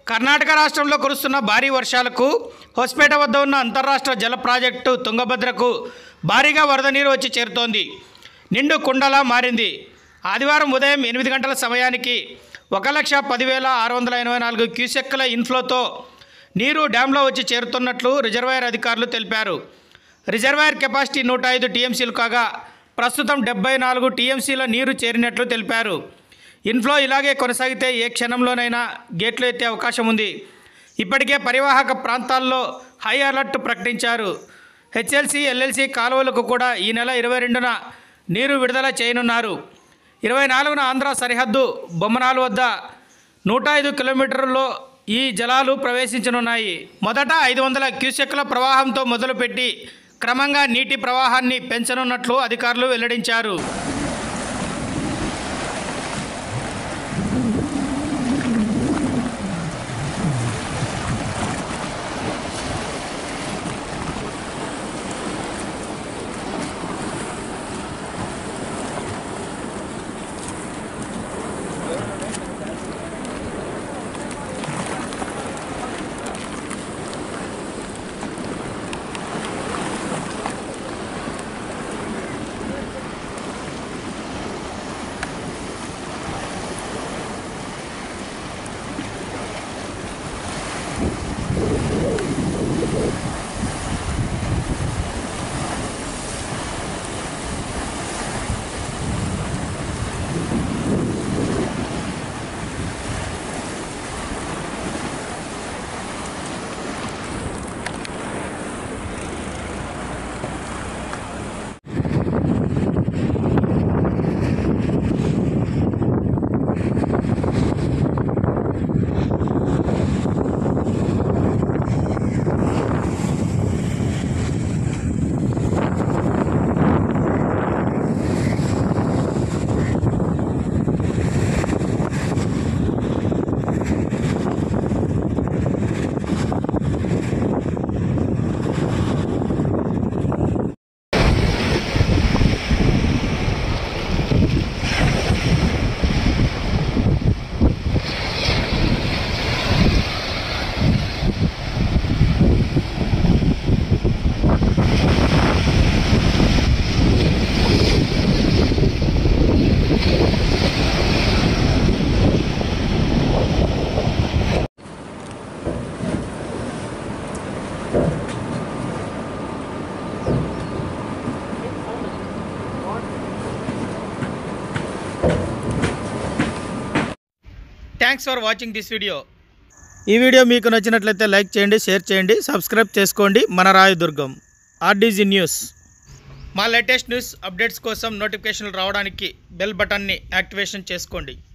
కర్ణాటక రాష్ట్రంలో కురుస్తున్న భారీ వర్షాలకు హొస్పేట వద్ద ఉన్న అంతర్రాష్ట్ర జల ప్రాజెక్టు తుంగభద్రకు భారీగా వరద నీరు వచ్చి చేరుతోంది నిండు కుండలా మారింది ఆదివారం ఉదయం ఎనిమిది గంటల సమయానికి ఒక లక్ష పదివేల ఆరు వందల ఎనభై నాలుగు క్యూసెక్కుల ఇన్ఫ్లోతో నీరు డ్యాంలో వచ్చి చేరుతున్నట్లు రిజర్వాయర్ అధికారులు తెలిపారు రిజర్వాయర్ కెపాసిటీ నూట ఐదు టీఎంసీలు కాగా ప్రస్తుతం డెబ్బై నాలుగు టీఎంసీల నీరు చేరినట్లు తెలిపారు ఇన్ఫ్లో ఇలాగే కొనసాగితే ఏ క్షణంలోనైనా గేట్లు ఎత్తే అవకాశం ఉంది ఇప్పటికే పరివాహక ప్రాంతాల్లో హై అలర్ట్ ప్రకటించారు హెచ్ఎల్సి ఎల్ఎల్సి కాలువలకు కూడా ఈ నెల ఇరవై రెండున నీరు విడుదల చేయనున్నారు ఇరవై నాలుగున ఆంధ్ర సరిహద్దు బొమ్మనాలు వద్ద నూట ఐదు కిలోమీటర్లలో ఈ జలాలు ప్రవేశించనున్నాయి మొదట ఐదు వందల క్యూసెక్ల ప్రవాహంతో మొదలుపెట్టి క్రమంగా నీటి ప్రవాహాన్ని పెంచనున్నట్లు అధికారులు వెల్లడించారు thanks for watching this video ఈ వీడియో మీకు నచ్చినట్లయితే లైక్ చేయండి షేర్ చేయండి సబ్స్క్రైబ్ చేసుకోండి మన రాయదుర్గం ఆర్డీజీ న్యూస్ మా లేటెస్ట్ న్యూస్ అప్డేట్స్ కోసం నోటిఫికేషన్లు రావడానికి బెల్ బటన్ని యాక్టివేషన్ చేసుకోండి